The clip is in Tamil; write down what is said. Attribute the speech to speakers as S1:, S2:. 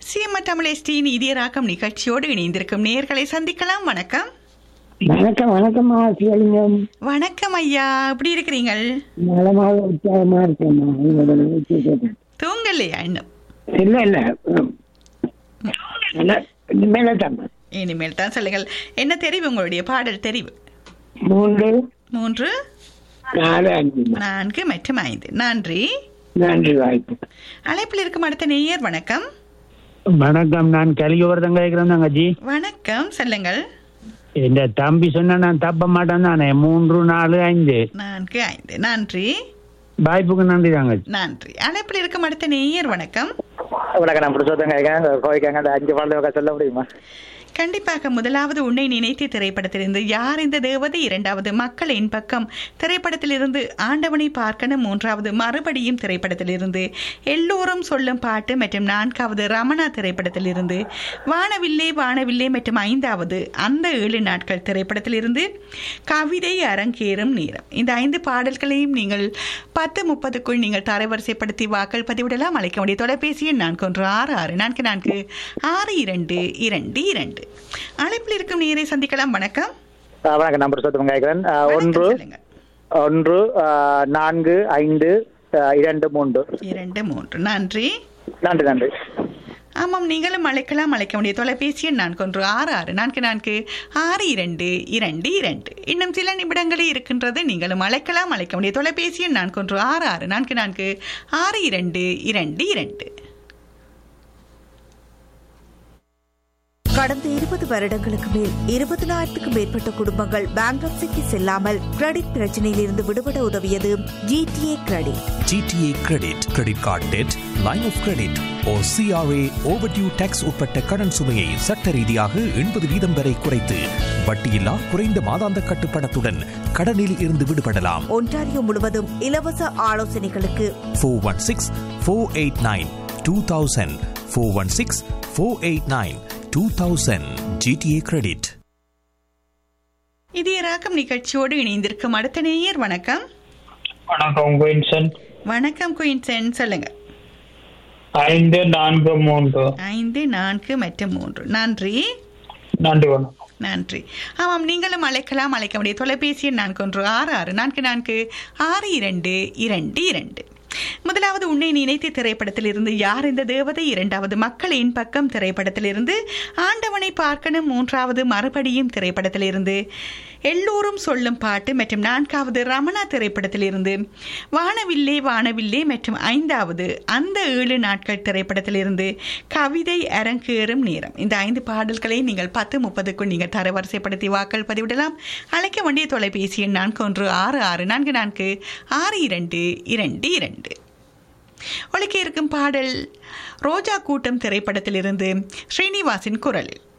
S1: சிஎம் தமிழேஸ்டியின் இதயராக்கம் நிகழ்ச்சியோடு இணைந்திருக்கும் நேர்களை சந்திக்கலாம் வணக்கம்
S2: வணக்கம் வணக்கம்மா சிவலிங்கம்
S1: வணக்கம் ஐயா எப்படி இருக்கிறீங்கள்
S2: நலமாக உற்சாகமா இருக்கேம்மா உங்களோட நிகழ்ச்சி கேட்டேன்
S1: தூங்கலையா இன்னும்
S2: இல்ல இல்ல ம். இல்ல இனிமேல தாம்மா
S1: இனிமேல் தான் சொல்லுங்கள் என்ன தெரிவு உங்களுடைய பாடல் தெரிவு
S2: மூன்று
S1: மூன்று
S2: நாலு அஞ்சு
S1: நான்கு மற்றும் ஐந்து நன்றி
S2: நன்றி வாய்ப்பு
S1: அழைப்பில் இருக்கும் அடுத்த நேயர் வணக்கம்
S3: வணக்கம் நான் கலிகவர்தன் கேட்கிறேன் தங்கச்சி
S1: வணக்கம் சொல்லுங்கள்
S3: இந்த தம்பி சொன்ன நான் தப்ப மாட்டேன் தானே மூன்று நாலு ஐந்து
S1: நான்கு ஐந்து நன்றி
S3: வாய்ப்புக்கு நன்றி தங்கச்சி
S1: நன்றி அழைப்பில் இருக்கும் அடுத்த நேயர் வணக்கம்
S4: வணக்கம் நான் பிடிச்சவங்க இருக்கேன் கோவைக்காங்க அந்த அஞ்சு பாடல சொல்ல முடியுமா
S1: கண்டிப்பாக முதலாவது உன்னை நினைத்து திரைப்படத்திலிருந்து யார் இந்த தேவதை இரண்டாவது மக்களின் பக்கம் திரைப்படத்திலிருந்து ஆண்டவனை பார்க்கணும் மூன்றாவது மறுபடியும் திரைப்படத்திலிருந்து எல்லோரும் சொல்லும் பாட்டு மற்றும் நான்காவது ரமணா திரைப்படத்திலிருந்து வானவில்லை வானவில்லை மற்றும் ஐந்தாவது அந்த ஏழு நாட்கள் திரைப்படத்திலிருந்து கவிதை அரங்கேறும் நேரம் இந்த ஐந்து பாடல்களையும் நீங்கள் பத்து முப்பதுக்குள் நீங்கள் தரவரிசைப்படுத்தி வாக்கள் பதிவிடலாம் அழைக்க வேண்டிய தொலைபேசி எண் நான்கு ஒன்று ஆறு ஆறு நான்கு நான்கு ஆறு இரண்டு இரண்டு இரண்டு அழைப்பில் இருக்கும் நேரை சந்திக்கலாம் வணக்கம்
S4: ஆ, வணக்கம் நான் பிடிச்சவங்க கேட்கிறேன் ஆ,
S1: வணக்கம்
S4: ஒன்று
S1: சொல்லுங்க.
S4: ஒன்று ஆ, நான்கு ஐந்து ஆ, இரண்டு மூன்று
S1: இரண்டு மூன்று நன்றி
S4: நன்றி நன்றி
S1: ஆமாம் நீங்களும் அழைக்கலாம் அழைக்க வேண்டிய தொலைபேசி எண் நான்கு ஒன்று ஆறு ஆறு நான்கு நான்கு ஆறு இரண்டு இரண்டு இரண்டு இன்னும் சில நிமிடங்களே இருக்கின்றது நீங்களும் அழைக்கலாம் அழைக்க வேண்டிய தொலைபேசி எண் நான்கு ஒன்று ஆறு ஆறு நான்கு நான்கு ஆறு இரண்டு இரண்டு இரண்டு
S5: கடந்த இருபது வருடங்களுக்கு மேல் இருபதனாயிரத்துக்கும் மேற்பட்ட குடும்பங்கள் பேங்க்ரப்சிக்கு செல்லாமல் கிரெடிட் பிரச்சனையில் இருந்து விடுபட உதவியது GTA credit
S6: GTA Credit, credit card debt, line of credit or CRA overdue tax உட்பட்ட கடன் சுமையை சட்ட ரீதியாக எண்பது வீதம் வரை குறைத்து வட்டியில்லா குறைந்த மாதாந்த கட்டுப்பணத்துடன் கடனில் இருந்து விடுபடலாம்
S5: ஒன்டாரியோ முழுவதும் இலவச ஆலோசனைகளுக்கு
S6: four one six four eight nine two thousand four one six four eight nine two thousand GTA credit
S1: இதய ராகம் நிகழ்ச்சியோடு இணைந்திருக்கும் அடுத்த நேயர் வணக்கம்
S7: வணக்கம் குயின்சன்
S1: வணக்கம் குயின்சன் சொல்லுங்க
S7: ஐந்து நான்கு மூன்று
S1: ஐந்து நான்கு மற்றும் மூன்று நன்றி
S7: நன்றி வணக்கம்
S1: நன்றி ஆமாம் நீங்களும் அழைக்கலாம் அழைக்க வேண்டிய தொலைபேசி எண் நான்கு ஒன்று ஆறு ஆறு நான்கு நான்கு ஆறு இரண்டு இரண்டு இரண்டு முதலாவது உன்னை நினைத்து திரைப்படத்திலிருந்து யார் இந்த தேவதை இரண்டாவது மக்களின் பக்கம் திரைப்படத்திலிருந்து ஆண்டவனை பார்க்கணும் மூன்றாவது மறுபடியும் திரைப்படத்திலிருந்து எல்லோரும் சொல்லும் பாட்டு மற்றும் நான்காவது ரமணா திரைப்படத்திலிருந்து வானவில்லே வானவில்லே மற்றும் ஐந்தாவது அந்த ஏழு நாட்கள் திரைப்படத்திலிருந்து கவிதை அரங்கேறும் நேரம் இந்த ஐந்து பாடல்களை நீங்கள் பத்து முப்பதுக்குள் நீங்கள் தரவரிசைப்படுத்தி வாக்கள் பதிவிடலாம் அழைக்க வேண்டிய தொலைபேசி எண் நான்கு ஒன்று ஆறு ஆறு நான்கு நான்கு ஆறு இரண்டு இரண்டு இரண்டு ஒழிக்க இருக்கும் பாடல் ரோஜா கூட்டம் திரைப்படத்திலிருந்து ஸ்ரீனிவாசின் குரலில்